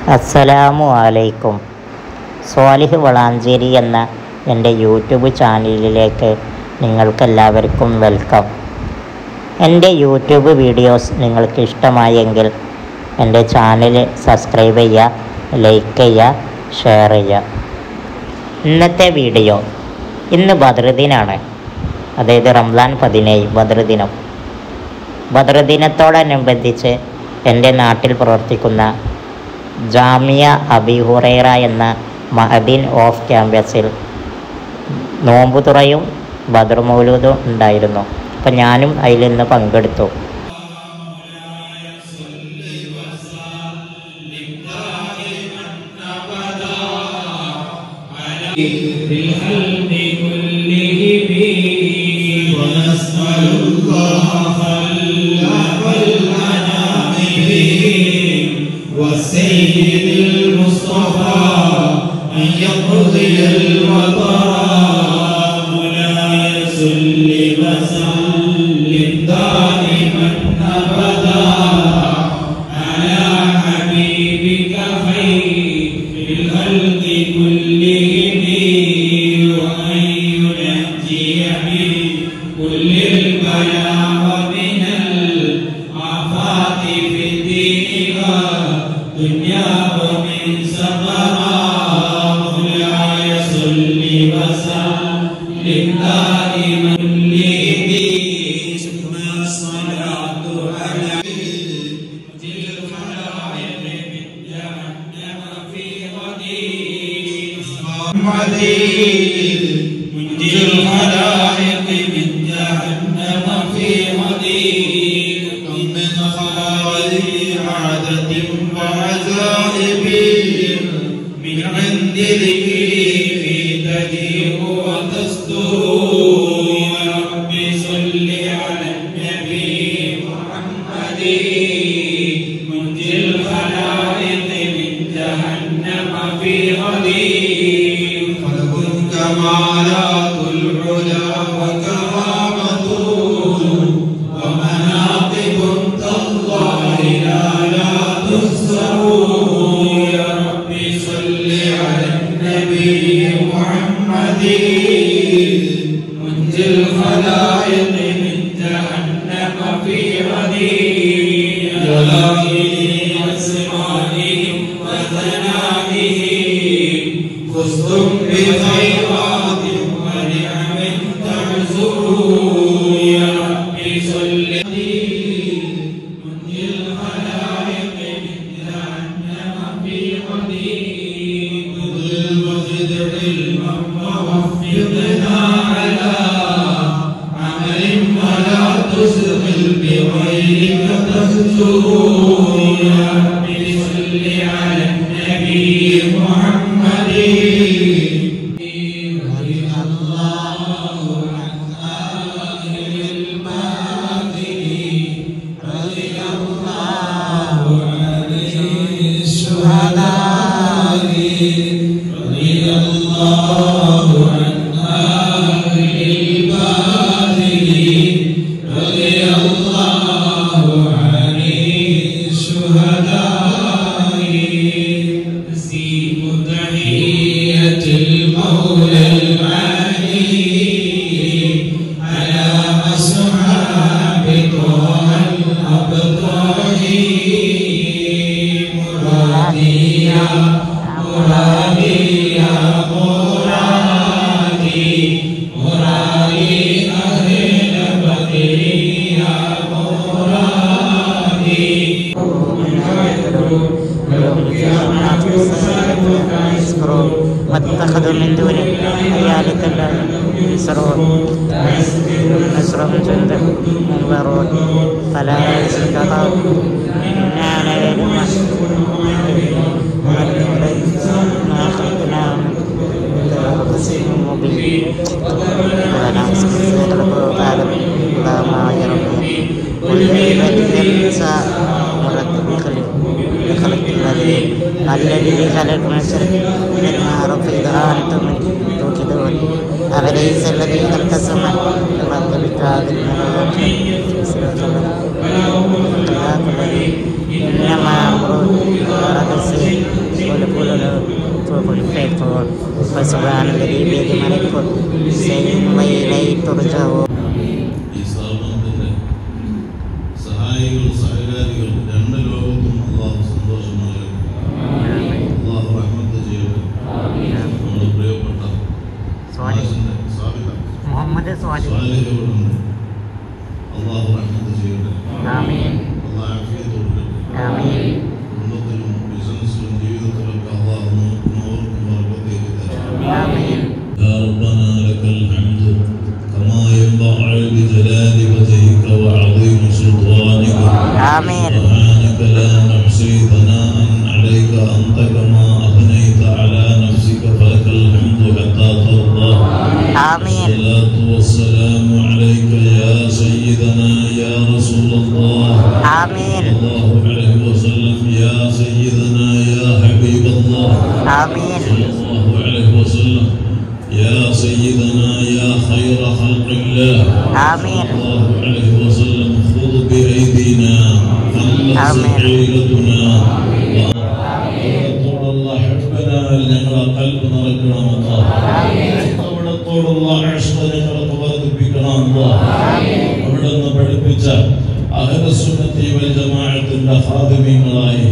അസ്സലാമു അലൈക്കും സ്വാലിഹ് വളാഞ്ചേരി എന്ന എൻ്റെ യൂട്യൂബ് ചാനലിലേക്ക് നിങ്ങൾക്കെല്ലാവർക്കും വെൽക്കം എൻ്റെ യൂട്യൂബ് വീഡിയോസ് നിങ്ങൾക്ക് ഇഷ്ടമായെങ്കിൽ എൻ്റെ ചാനൽ സബ്സ്ക്രൈബ് ചെയ്യുക ലൈക്ക് ചെയ്യുക ഷെയർ ചെയ്യുക ഇന്നത്തെ വീഡിയോ ഇന്ന് ബദ്രദിനാണ് അതായത് റംസാൻ പതിനേഴ് ബദ്രദിനം ബദ്രദിനത്തോടനുബന്ധിച്ച് എൻ്റെ നാട്ടിൽ പ്രവർത്തിക്കുന്ന ജാമിയ അബി ഹുറൈറ എന്ന മഹദീൻ ഓഫ് ക്യാമ്പസിൽ നോമ്പുതുറയും ബദർ മൗലൂദും ഉണ്ടായിരുന്നു അപ്പം ഞാനും അതിൽ നിന്ന് പങ്കെടുത്തു بالخلق كلهم ونسأل الله خلق الأنام بهم والسيد المصطفى أن يقضي الوطر مولاي صل وسلم دائما أبدا على حبيبك خير الخلق كلهم وأن ينجي من كل البلاء ومن الآفات في الدين والدنيا ومن سقراء مولاي صل وسلم دائما لدين ثم الصلاة على تلك الخلائق من جهنم في غدير منجي الخلائق من جهنم في غدير من خوارج عادة وعزائم من عند ذكري تجيء وتصدر يا رب صل على النبي محمد منجي الخلائق من جهنم في غدير خلق كمالات العلا وكرامة ومناقب تالله لا لا تحصر يا ربي صل على النبي محمد منجي الخلائق من جهنم في غدير جلائل أسمائهم وثنائهم فزتم بخيرات ونعم تعزروا يا ربي صل منجي الخلائق من جهنم في قديم وزد علما ووفقنا على عمل ولا تسغل بغيرك تفتر يا ربي صل على النبي محمد رضي الله عن آل الباطل رضي الله عن الشهداء رضي الله عن آل الباطل رضي الله عن الشهداء نسيب تحية المولى العلي على أصحاب طه الأبطال مرادي يا مرادي يا مرادي مرادي أهل بدر يا مرادي ما اتخذوا من دونه آلهة لا ينصرون نصر جند منظرون فلا يحزنك قولهم إنا ليلم ما خلقناهم إلا بقسم مبين ونعوذ بك من العالم لا ما يرمي قل عبادي الإنسان مرتب خلق خلق الذي الذي خلق من شر من المعروف إذا أنتم توقدون أفليس الذي خلق السماء والأرض بقادر على إنما أمره أراد الشيء فسبحان الذي بيده ملك كل شيء وإليه ترجعون ഈ സ്ഥാപനത്തിന്റെ സഹായികൾ സഹകാരികൾ രണ്ട് ലോകത്തും അള്ളാഹു സന്തോഷം നൽകട്ടെ അള്ളാഹു റഹ്മത്ത് ചെയ്യട്ടെ നമ്മുടെ പ്രിയപ്പെട്ട സ്വാലി മാഷിന്റെ സാബിത മുഹമ്മദ് സ്വാലി സ്വാലിഹുകളുണ്ട് അള്ളാഹു റഹ്മത്ത് ചെയ്യട്ടെ ആമീൻ അള്ളാഹ് ആഫിയത്ത് കൊടുക്കട്ടെ ആമീൻ കുടുംബത്തിലും ബിസിനസ്സിലും ജീവിതത്തിലൊക്കെ അള്ളാഹു നമുക്കും അവർക്കും വർഗത്തേക്ക് തരാം ആമീൻ يا ربنا لك الحمد كما ينبغي لجلال وجهك وعظيم سلطانك آمين سبحانك لا نحصي ثناء عليك أنت كما أثنيت على نفسك فلك الحمد حتى ترضى آمين الصلاة والسلام عليك يا سيدنا يا رسول الله آمين صلى الله عليه وسلم يا سيدنا يا حبيب الله آمين صلى الله عليه وسلم يا سيدنا يا خير خلق الله آمين صلى الله عليه وسلم خذ بأيدينا خلص آمين. حيلتنا അവിടത്തോടുള്ള ഹബ്ബനാൽ ഞങ്ങളെ കൽബ് നിറയ്ക്കണം അല്ലാ. അവിടത്തോടുള്ള ഇഷ്ക ഞങ്ങൾക്ക് വർദ്ധിപ്പിക്കണം അല്ലാ. അവിടുന്ന് പഠിപ്പിച്ച അഹ്ലുസുന്നത്തി വൽ ജമാഅത്തിന്റെ ഖാദിമീങ്ങളായി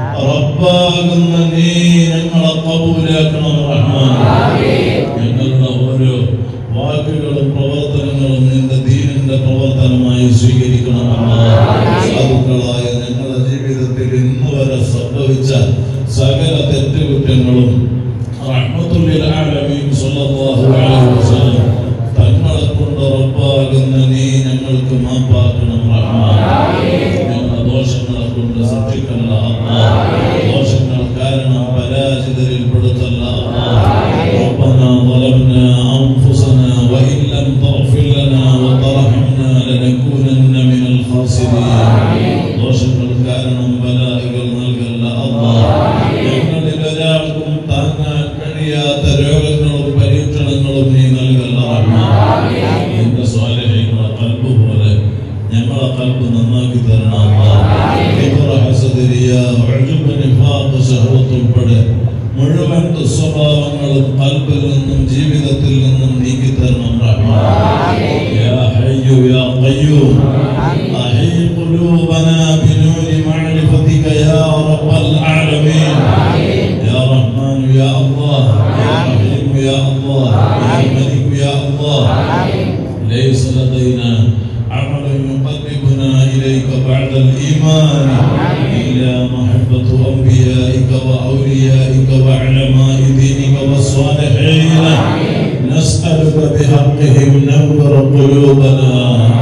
റബ്ബാകുന്ന നീ ഞങ്ങളെ കബൂലാക്കണം റഹ്മാൻ ഞങ്ങളുടെ ഓരോ വാക്കുകളും പ്രവർത്തനങ്ങളും നിന്റെ ദീനിന്റെ പ്രവർത്തനമായി സ്വീകരിക്കണമെന്ന് സാധുക്കളായ ഞങ്ങളുടെ ജീവിതത്തിൽ ഇന്ന് വരെ സംഭവിച്ച സകല തെറ്റുകുറ്റങ്ങളും റഹ്മത്തുല്ലിൽ ആലമീൻ സ്വല്ലല്ലാഹു അലൈഹി വസല്ലം തങ്ങളെ കൊണ്ട് റബ്ബാകുന്ന നീ ഞങ്ങൾക്ക് മാപ്പാക്കണം റഹ്മാൻ ഞങ്ങളുടെ ദോഷങ്ങളെ കൊണ്ട് സൃഷ്ടിക്കല്ല അല്ലാഹ് ദോഷങ്ങൾ കാരണം പരാജിതരിൽ പെടുത്തല്ല അല്ലാഹ് ربنا ظلمنا أنفسنا وإن لم تغفر لنا وترحمنا لنكونن من الخاسرين ദോഷങ്ങൾ കാരണം ബലാഹുകൾ നൽകല്ല അല്ലാഹ് ഞങ്ങളിൽ ഒരാൾക്കും താങ്ങാൻ കഴിയാത്ത രോഗങ്ങളും പരീക്ഷണങ്ങളും നീ നൽകല്ല റഹ്മാൻ നിന്റെ സ്വാലഹ്യങ്ങളെ കൽബ് പോലെ ഞങ്ങളെ കൽബ് നന്നാക്കി തരണം അല്ലാഹ് കിബ്റ, ഹസദ്, റിയാ, ഉജ്ബ്, നിഫാഖ്, ശഹ്വത്ത് ഉൾപ്പെടെ മുഴുവൻ ദുസ്വഭാവങ്ങളും കൽബിൽ നിന്നും ജീവിതത്തിൽ നിന്നും നീക്കി തരണം റഹ്മാൻ യാ ഹയ്യു യാ ഖയ്യൂം أحي قلوبنا بنور معرفتك يا رب العالمين يا رحمن يا الله يا رحيم يا الله يا ملك يا الله ليس لدينا عمل يقربنا إليك بعد الإيمان إلا محبة أنبيائك وأوليائك وعلماء دينك والصالحين نسألك بحقهم نور قلوبنا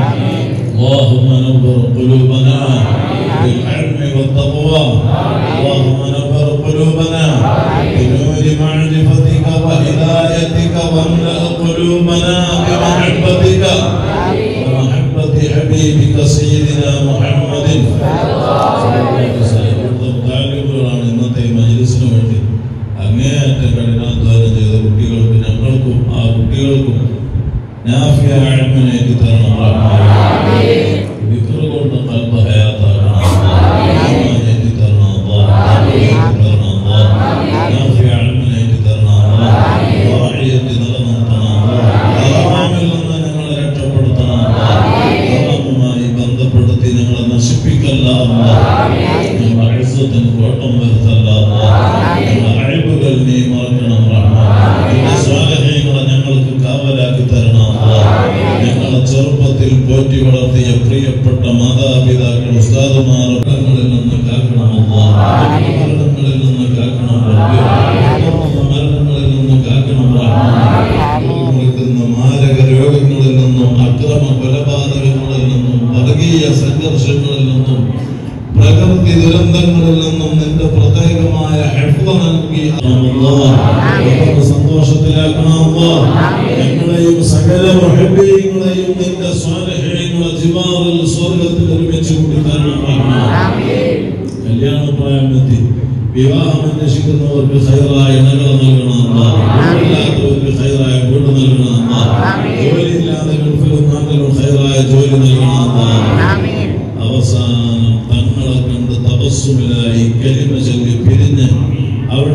اللهم نور قلوبنا بالعلم والتقوى اللهم نور قلوبنا بنور معرفتك وهدايتك واملأ قلوبنا بمحبتك ومحبة حبيبك سيدنا محمد താലിബുകളാണ് ഇന്നത്തെ ഈ മജ്ലിസിന് വേണ്ടി അങ്ങേയറ്റം കഠിനാധ്വാനം ചെയ്ത കുട്ടികൾക്ക് ഞങ്ങൾക്കും ആ കുട്ടികൾക്കും നാഫിയ അഴമനേക്ക് തരണം റഹ്മാൻ. വിക്റ് കൊണ്ട് കൽബ് ഹയാത്താക്കണം ഈമാനേറ്റി തരണം അല്ലാഹ്. തൗഫീഖ് തരണം അല്ലാഹ്. നാഫിയ അഴമനേറ്റി തരണം അല്ലാഹ്. വാഹിയത്ത് നിലനിർത്തണം അല്ലാഹ്. ഹറാമിൽ നിന്ന് ഞങ്ങളെ രക്ഷപ്പെടുത്തണം അല്ലാഹ്. ഹറാമുമായി ബന്ധപ്പെടുത്തി ഞങ്ങളെ നശിപ്പിക്കല്ല അല്ലാഹ്. ഞങ്ങളുടെ ഇസ്സത്തിന് കോട്ടം വരുത്തല്ല അല്ലാഹ്. ഞങ്ങളുടെ അഴിബുകൾ നീ മറക്കണം റഹ്മാൻ. നിന്റെ സ്വാലഹ്യങ്ങളെ ഞങ്ങൾക്ക് കാവലാക്കി തരണം അല്ലാഹ്. ഞങ്ങളെ ചെറുപ്പത്തിൽ പോറ്റി വളർത്തിയ പ്രിയപ്പെട്ട മാതാപിതാക്കൾ ഉസ്താദുമാർ രോഗങ്ങളിൽ നിന്ന് കാക്കണം അല്ലാഹ്. മരണങ്ങളിൽ നിന്ന് കാക്കണം റബ്ബേ. മരണങ്ങളിൽ നിന്ന് കാക്കണം റഹ്മാൻ. വിളിക്കുന്ന മാരക രോഗങ്ങളിൽ നിന്നും അക്രമ കൊലപാതകങ്ങളിൽ നിന്നും വർഗീയ സംഘർഷങ്ങളിൽ നിന്നും പ്രകൃതി ദുരന്തങ്ങളിൽ നിന്നും നിന്റെ പ്രത്യേകമായ ഹെഫ്ള നൽകി അല്ലാഹ്. ഞങ്ങളെ സന്തോഷത്തിലാക്കണം അല്ലാഹ്. ഞങ്ങളെയും സകല മുഹബ്ബീങ്ങളെയും നിന്റെ സ്വാലഹ്യങ്ങളെ ജിവാറിൽ സ്വർഗത്തിൽ ഒരുമിച്ച് കൂടി തരണം റഹ്മാൻ. കല്യാണപ്രായമെത്തി വിവാഹം അന്വേഷിക്കുന്നവർക്ക് ഹൈറായ ഇണകൾ നൽകണം അല്ലാഹ്. വീടില്ലാത്തവർക്ക് ഹൈറായ വീട് നൽകണം അല്ലാഹ്. ജോലിയില്ലാതെ ഗൾഫിലും നാട്ടിലും ഹൈറായ ജോലി നൽകണം അല്ലാഹ്. ആമീൻ അവസാനം തങ്ങളെ കണ്ട് തപസ്സുമിലായി കലിമ ചൊല്ലി പിരിഞ്ഞ് അവിടുത്തെ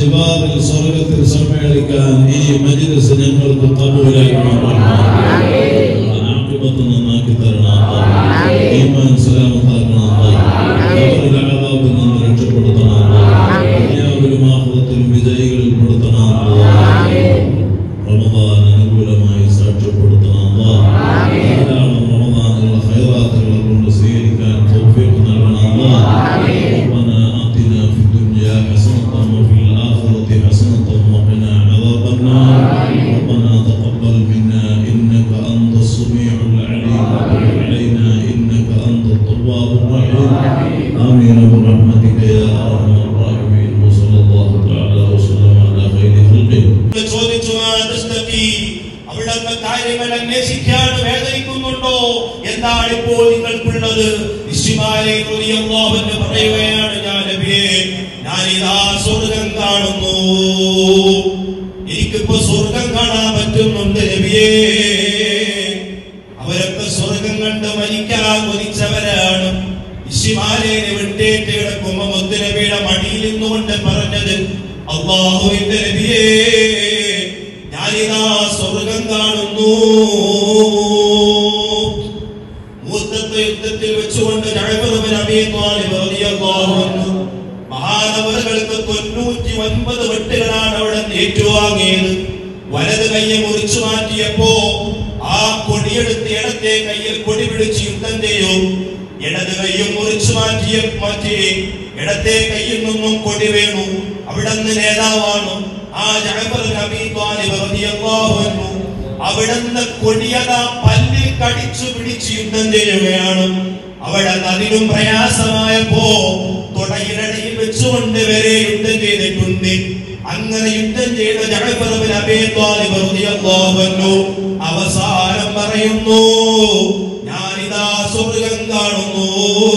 ജിവാറിൽ സ്വർഗത്തിൽ സമ്മേളിക്കാൻ ഈ മജ്ലിസ് ഞങ്ങൾക്ക് കബൂലാക്കണം ആഖിബത്ത് നന്നാക്കി തരണം അല്ലാഹ്. ഈമാൻ സലാമത്താക്കണം അല്ലാഹ്. ഖബറിലെ അദാബിൽ നിന്ന് രക്ഷപ്പെടുത്തണം അല്ലാഹ്. ദുനിയാവിലും ആഖിറത്തിലും വിജയികളിൽ പെടുത്തണം അല്ലാഹ്. റമദാൻ അനുകൂലമായി സാക്ഷ്യപ്പെടുത്തണം അല്ലാഹ്. ധാരാളം റമദാനുള്ള ഖൈറാത്തുകളെ കൊണ്ട് സ്വീകരിക്കാൻ തൗഫീഖ് നൽകണം അല്ലാഹ്. ربنا آتنا في الدنيا حسنة وفي الآخرة حسنة وقنا عذاب النار ربنا تقبل منا إنك أنت السميع العليم وتب علينا إنك أنت التواب الرحيم آمين برحمتك يا أرحم الراحمين وصلى الله تعالى وسلم على خير خلقه ചോദിച്ചു "ആ ദസ്തകി, അവിടുത്തെ കാര്യങ്ങൾ അന്വേഷിക്കാൻ വേദനിക്കുന്നുണ്ടോ എന്താണ് ഇപ്പോൾ നിങ്ങൾക്കുള്ളത് ഇസ്മാലെ റളിയല്ലാഹുവിന് പറയുകയാണ് ഞാൻ നബിയെ ഞാൻ ഇതാ സ്വർഗം കാണുന്നു എനിക്കിപ്പോ സ്വർഗം കാണാൻ പറ്റുന്നുണ്ട് നബിയേ അവരൊക്കെ സ്വർഗം കണ്ട് മരിക്കാൻ കൊതിച്ചവരാണ് ഇഷിമാലേനെ വിട്ടേറ്റ് കിടക്കുമ്പോ മുത്തുനബിയുടെ മടിയിൽ നിന്നുകൊണ്ട് പറഞ്ഞത് അള്ളാഹുവിന്റെ നബിയേ ഞാനിതാ സ്വർഗം കാണുന്നു മൂത്തത്തെ യുദ്ധത്തിൽ വെച്ചുകൊണ്ട് ജഅഫർ ഇബ്നു അബീ ത്വാലിബ് റളിയല്ലാഹു അൻഹു മഹാനവറുകൾക്ക് തൊണ്ണൂറ്റി ഒൻപത് വെട്ടുകളാണ് അവിടെ ഏറ്റുവാങ്ങിയത് വലത് കൈയെ മുറിച്ചു മാറ്റിയപ്പോ ആ കൊടിയെടുത്ത് ഇടത്തെ കയ്യിൽ കൊടി പിടിച്ച് യുദ്ധം ചെയ്യും ഇടത് കൈയും മുറിച്ചു മാറ്റിയ മാറ്റി ഇടത്തെ കയ്യിൽ നിന്നും കൊടി വീണു അവിടുന്ന് നേതാവാണ് ആ ജഅഫർ ഇബ്നു അബീ ത്വാലിബ് റളിയല്ലാഹു അൻഹു അവിടുന്ന് കൊടിയത പല്ലിൽ കടിച്ചു പിടിച്ച് യുദ്ധം ചെയ്യുകയാണ് അവിടെ അതിലും പ്രയാസമായപ്പോ തുടയിലടയിൽ വെച്ചുകൊണ്ട് വരെ യുദ്ധം ചെയ്തിട്ടുണ്ട് അങ്ങനെ യുദ്ധം ചെയ്ത ജഅഫർ ഇബ്നു അബീ ത്വാലിബ് റളിയല്ലാഹു അൻഹു അവസാനം പറയുന്നു ഞാനിതാ സ്വർഗം കാണുന്നു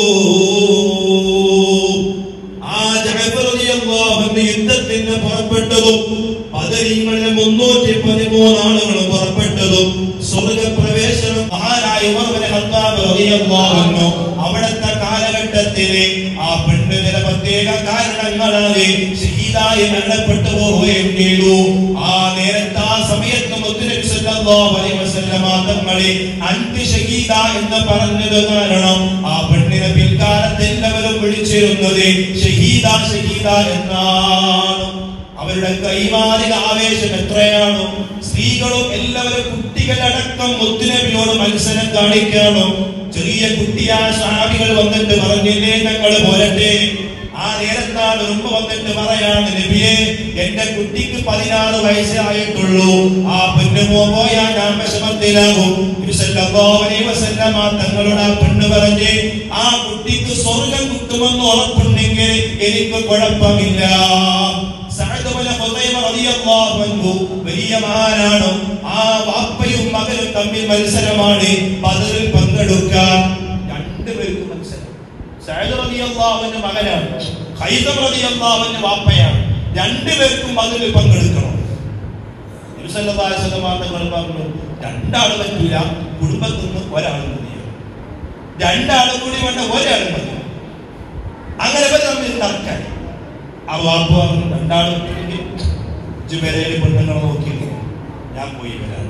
ആ ജഅഫർ റളിയല്ലാഹു അൻഹു യുദ്ധത്തിന് പുറപ്പെട്ടതും പദരീങ്ങളിൽ മുന്നൂറ്റി പതിമൂന്ന് ആളുകൾ പുറപ്പെട്ടതും സ്വർഗപ്രവേശനം മഹാനായ ഉമർ ബിൻ ഖത്താബ് റളിയല്ലാഹു അൻഹു അവിടുത്തെ കാലഘട്ടത്തിലെ ആ പെണ്ണ് ചില പ്രത്യേക കാരണങ്ങളാണ് ഷഹീദായി മരണപ്പെട്ടു പോവുകയും ചെയ്തു ആ നേരത്തെ ആ സമയത്ത് മുത്തുനബി സല്ലല്ലാഹു അലൈഹി വസല്ലമ തങ്ങളെ അന്ത്യ ഷഹീദ എന്ന് പറഞ്ഞത് കാരണം ആ പെണ്ണിനെ പിൽക്കാലത്ത് എല്ലാവരും വിളിച്ചിരുന്നത് ഷഹീദ ഷഹീദ എന്നാണ് അവരുടെ കൈമാറിക ആവേശം എത്രയാണോ സ്ത്രീകളും എല്ലാവരും കുട്ടികളടക്കം മുത്തുനബിയോട് മത്സരം കാണിക്കാണോ ചെറിയ കുട്ടിയായ സാഹികൾ വന്നിട്ട് പറഞ്ഞില്ലേ ഞങ്ങൾ പോരട്ടെ ആ നേരത്താണ് ഉമ്മ വന്നിട്ട് പറയാണ് നബിയെ എന്റെ കുട്ടിക്ക് പതിനാറ് വയസ്സായിട്ടുള്ളൂ ആ പെണ്ണുമോ പോയാ ഞാൻ വിഷമത്തിലാകും നബി സല്ലല്ലാഹു അലൈഹി വസല്ലമ തങ്ങളോട് ആ പെണ്ണ് പറഞ്ഞ് ആ കുട്ടിക്ക് സ്വർഗം കിട്ടുമെന്ന് ഉറപ്പുണ്ടെങ്കിൽ എനിക്ക് കുഴപ്പമില്ല സഅദ് ഇബ്നു ഖുദൈമ റളിയല്ലാഹു അൻഹു വലിയ മഹാനാണ് ആ വാപ്പയും മകനും തമ്മിൽ മത്സരമാണ് ബദറിൽ പങ്കെടുക്കാൻ രണ്ടുപേർക്കും മത്സരം സഅദ് റളിയല്ലാഹു അൻഹു മകനാണ് ഖൈദം റളിയല്ലാഹു അൻഹു വാപ്പയാണ് രണ്ടുപേർക്കും ബദറിൽ പങ്കെടുക്കണം നബി സല്ലല്ലാഹു അലൈഹി വസല്ലം തങ്ങൾ പറഞ്ഞു രണ്ടാൾ പറ്റില്ല കുടുംബത്തിൽ നിന്ന് ഒരാൾ മതി രണ്ടാൾ കൂടി വേണ്ട ഒരാൾ മതി അങ്ങനെ ഇവർ തമ്മിൽ തർക്കായി ആ വാപ്പ പറഞ്ഞു രണ്ടാളും ജുബേരയിൽ പെണ്ണുങ്ങളെ നോക്കി ഞാൻ പോയി വരാൻ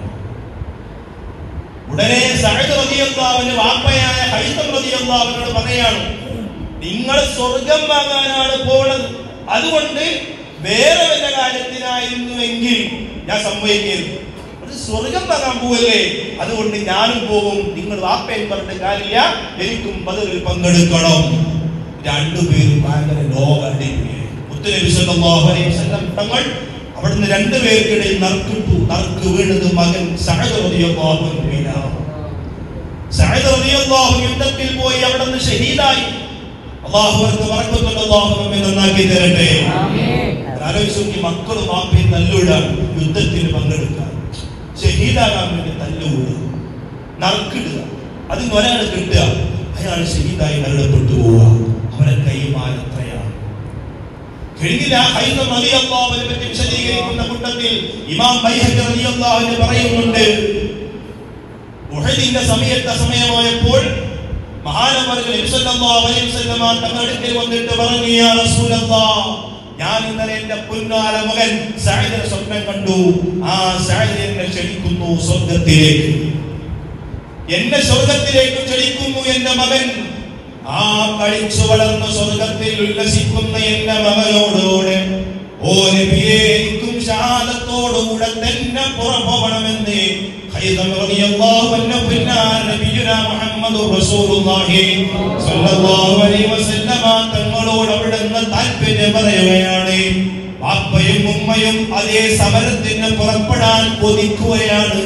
ഉടനെ സഹദ് റളിയല്ലാഹുവിന്റെ വാപ്പയായ ഹൈതം റളിയല്ലാഹുവിനോട് പറയാണ് നിങ്ങൾ സ്വർഗം വാങ്ങാനാണ് പോണത് അതുകൊണ്ട് വേറെ വല്ല കാര്യത്തിനായിരുന്നുവെങ്കിൽ ഞാൻ സമ്മതിക്കരുത് ഒരു സ്വർഗം വാങ്ങാൻ പോവല്ലേ അതുകൊണ്ട് ഞാനും പോകും നിങ്ങൾ വാപ്പയും പറഞ്ഞിട്ട് കാര്യമില്ല എനിക്കും പതിൽ പങ്കെടുക്കണം രണ്ടുപേരും ഭയങ്കര ലോക അടിപൊളിയായി മുത്തുനബി സല്ലല്ലാഹു അലൈഹി വസല്ലം തങ്ങൾ അവിടുന്ന് രണ്ടുപേർക്കിടയിൽ നറുക്കിട്ടു നറുക്ക് വീണത് മകൻ സഅദ് റളിയല്ലാഹു അൻഹുവിനാണ് സഅദ് റളിയല്ലാഹു യുദ്ധത്തിൽ പോയി അവിടുന്ന് ഷഹീദായി അള്ളാഹു അവർക്ക് ബറക്കത്തുള്ള അള്ളാഹു നമ്മെ നന്നാക്കി തരട്ടെ ആലോചിച്ച് നോക്കി മക്കളും വാപ്പയും തല്ലുവിടാൻ യുദ്ധത്തിന് പങ്കെടുക്കാൻ ഷഹീദാകാൻ വേണ്ടി തല്ലുകൂടുക നറുക്കിടുക അതിന് ഒരാൾ കിട്ടുക അയാൾ ഷഹീദായി മരണപ്പെട്ടു പോവുക അവരെ കൈമാൻ എത്രയാണ് കഴിഞ്ഞില്ല ഹൈദം റളിയല്ലാഹുവിനെ പറ്റി വിശദീകരിക്കുന്ന കൂട്ടത്തിൽ ഇമാം ബൈഹഖി റളിയല്ലാഹു പറയുന്നുണ്ട് ഉഹദിന്റെ സമയത്തെ സമയമായപ്പോൾ മഹാനവറുകൾ നബി സല്ലല്ലാഹു അലൈഹി വസല്ലമ തങ്ങളുടെ അടുക്കൽ വന്നിട്ട് പറഞ്ഞു യാ റസൂലല്ലാഹ് ഞാൻ ഇന്നലെ എന്റെ പൊന്നാല മകൻ സായിദിനെ സ്വപ്നം കണ്ടു ആ സായിദ് എന്നെ ക്ഷണിക്കുന്നു സ്വർഗത്തിലേക്ക് എന്നെ സ്വർഗത്തിലേക്ക് ക്ഷണിക്കുന്നു എന്റെ മകൻ ആ കളിച്ചു വളർന്ന സ്വർഗത്തിൽ ഉല്ലസിക്കുന്ന എന്റെ മകനോടോട് ഓ നബിയേ എനിക്കും ഷഹാദത്തോടുകൂടെ തന്നെ പുറപ്പെടണമെന്ന് ഖൈദം റളിയല്ലാഹു അൻഹു പിന്നാലെ നബിയുനാ മുഹമ്മദ് റസൂലുള്ളാഹി സ്വല്ലല്ലാഹു അലൈഹി വസല്ലമ തങ്ങളോട് അവിടുന്ന് താല്പര്യം പറയുകയാണ് വാപ്പയും ഉമ്മയും അതേ സമരത്തിന് പുറപ്പെടാൻ കൊതിക്കുകയാണ്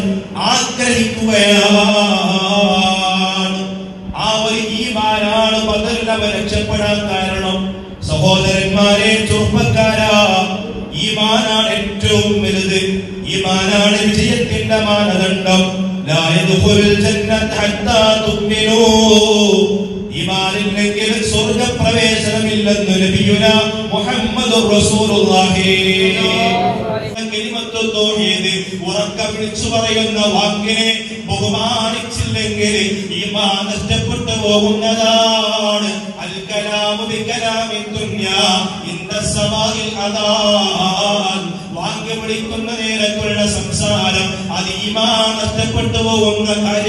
ആഗ്രഹിക്കുകയാണ് ആ ഒരു ഈമാനാണ് ബദറിൽ അവർ രക്ഷപ്പെടാൻ കാരണം സഹോദരന്മാരെ ചെറുപ്പക്കാരാ ഈമാനാണ് ഏറ്റവും വലുത് ഈമാനാണ് വിജയത്തിന്റെ മാനദണ്ഡം لا يدخل الجنة حتى تؤمنوا ഈമാനില്ലെങ്കിൽ സ്വർഗപ്രവേശനമില്ലെന്ന് നബിയുന മുഹമ്മദ് റസൂലുള്ളാഹി കലിമത്തു തൗഹീദ് ഉറക്ക വിളിച്ചു പറയുന്ന വാക്കിനെ ബഹുമാനിച്ചില്ലെങ്കിൽ ഈമാൻ നഷ്ടപ്പെട്ടു പോകുന്നതാണ് അൽ കലാമു ബികലാമി ദുനിയാ ഇന്ന സമാഇൽ അദാൻ വാക്യം വിളിക്കുന്ന നേരത്തുള്ള സംസാരം അത് ഈമാൻ നഷ്ടപ്പെട്ടു പോകുന്ന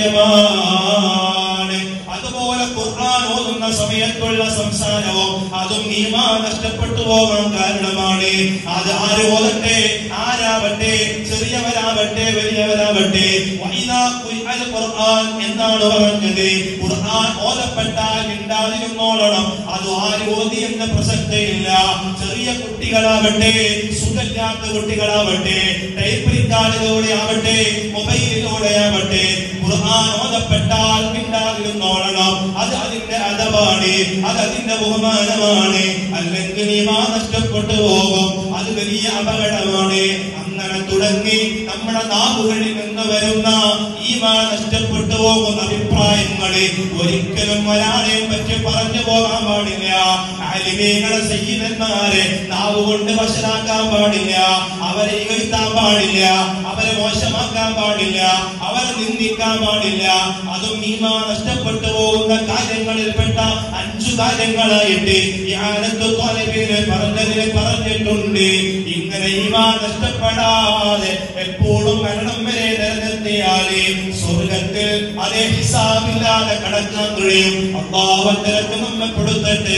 കാര്യമാണ് അതുപോലെ ഖുർആൻ ഓതുന്ന സമയത്തുള്ള സംസാരവും അതും ഈമാൻ നഷ്ടപ്പെട്ടു പോകാൻ കാരണമാണ് അത് ആര് ഓതട്ടെ ആരാവട്ടെ ചെറിയവരാവട്ടെ വലിയവരാവട്ടെ വൈദാ ഖുർആൻ ഖുർആൻ എന്നാണ് പറഞ്ഞത് ഖുർആൻ ഓതപ്പെട്ടാൽ മിണ്ടാതിരുന്നോളണം അത് ആര് ഓതി എന്ന പ്രസക്തിയില്ല ചെറിയ കുട്ടികളാവട്ടെ സുഖമില്ലാത്ത കുട്ടികളാവട്ടെ ടൈപ്പ് റിക്കാർഡിലൂടെ ആവട്ടെ മൊബൈലിലൂടെ ആവട്ടെ ഖുർആൻ ഓതപ്പെട്ടാൽ മിണ്ടാതിരുന്നോളണം അത് അതിന്റെ അഥവാണ് അത് അതിന്റെ ബഹുമാനമാണ് അല്ലെങ്കിൽ ഈമാ നഷ്ടപ്പെട്ടു പോകും അത് വലിയ അപകടമാണ് അങ്ങനെ തുടങ്ങി നമ്മുടെ നാവുകളിൽ നിന്ന് വരുന്ന ഈമാ നഷ്ടപ്പെട്ടു പോകുന്ന അഭിപ്രായങ്ങളെ ഒരിക്കലും ഒരാളെയും പറ്റി പറഞ്ഞു പോകാൻ പാടില്ല ആലിമീങ്ങളെ സയ്യിദന്മാരെ നാവ് കൊണ്ട് വശനാക്കാൻ പാടില്ല അവരെ ഇകഴ്ത്താൻ പാടില്ല അവരെ മോശമാക്കാൻ പാടില്ല അവരെ നിന്ദിക്കാൻ പാടില്ല അതും ഈമാ നഷ്ടപ്പെട്ടു പോകുന്ന കാര്യങ്ങളിൽപ്പെട്ട അഞ്ചു കാര്യങ്ങളായിട്ട് യാനത്ത് ത്വലബിനെ പറഞ്ഞതിനെ പറഞ്ഞിട്ടുണ്ട് ഇങ്ങനെ ഈമാ നഷ്ടപ്പെടാതെ എപ്പോഴും മരണം വരെ നിലനിർത്തിയാലേ സ്വർഗത്തിൽ അതേ ഹിസാബില്ലാതെ കടക്കാൻ കഴിയും അള്ളാഹുത്തരക്ക് നമ്മെ കൊടുത്തട്ടെ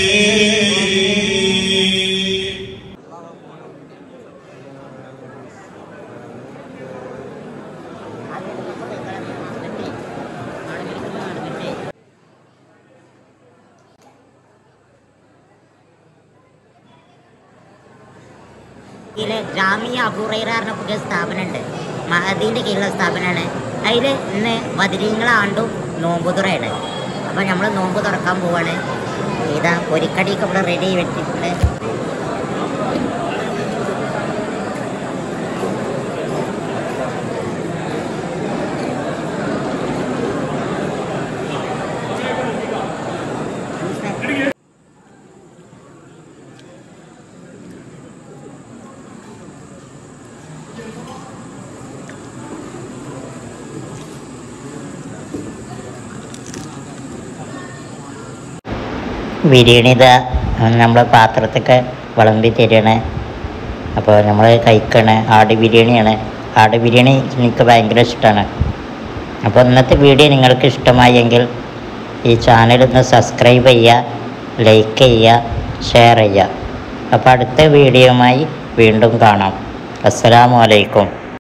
ഇതില് ജാമിയ അബുറൈറ പറഞ്ഞ പുതിയ സ്ഥാപനമുണ്ട് മഹദീൻ്റെ കീഴിലുള്ള സ്ഥാപനമാണ് അതിൽ ഇന്ന് ബദരീങ്ങളാണ്ടും നോമ്പ് തുറയാണ് അപ്പോൾ നമ്മൾ നോമ്പ് തുറക്കാൻ പോവാണ് ഇതാ പൊരിക്കടിയൊക്കെ ഇവിടെ റെഡി വെച്ചിട്ടുണ്ട് ബിരിയാണി ഇതാ നമ്മളെ പാത്രത്തൊക്കെ വിളമ്പി തരണേ അപ്പോൾ നമ്മൾ കഴിക്കണേ ആട് ബിരിയാണിയാണ് ആട് ബിരിയാണി എനിക്ക് ഭയങ്കര ഇഷ്ടമാണ് അപ്പോൾ ഇന്നത്തെ വീഡിയോ നിങ്ങൾക്ക് ഇഷ്ടമായെങ്കിൽ ഈ ചാനൽ ഒന്ന് സബ്സ്ക്രൈബ് ചെയ്യുക ലൈക്ക് ചെയ്യുക ഷെയർ ചെയ്യുക അപ്പോൾ അടുത്ത വീഡിയോയുമായി വീണ്ടും കാണാം അസ്സലാമു അലൈക്കും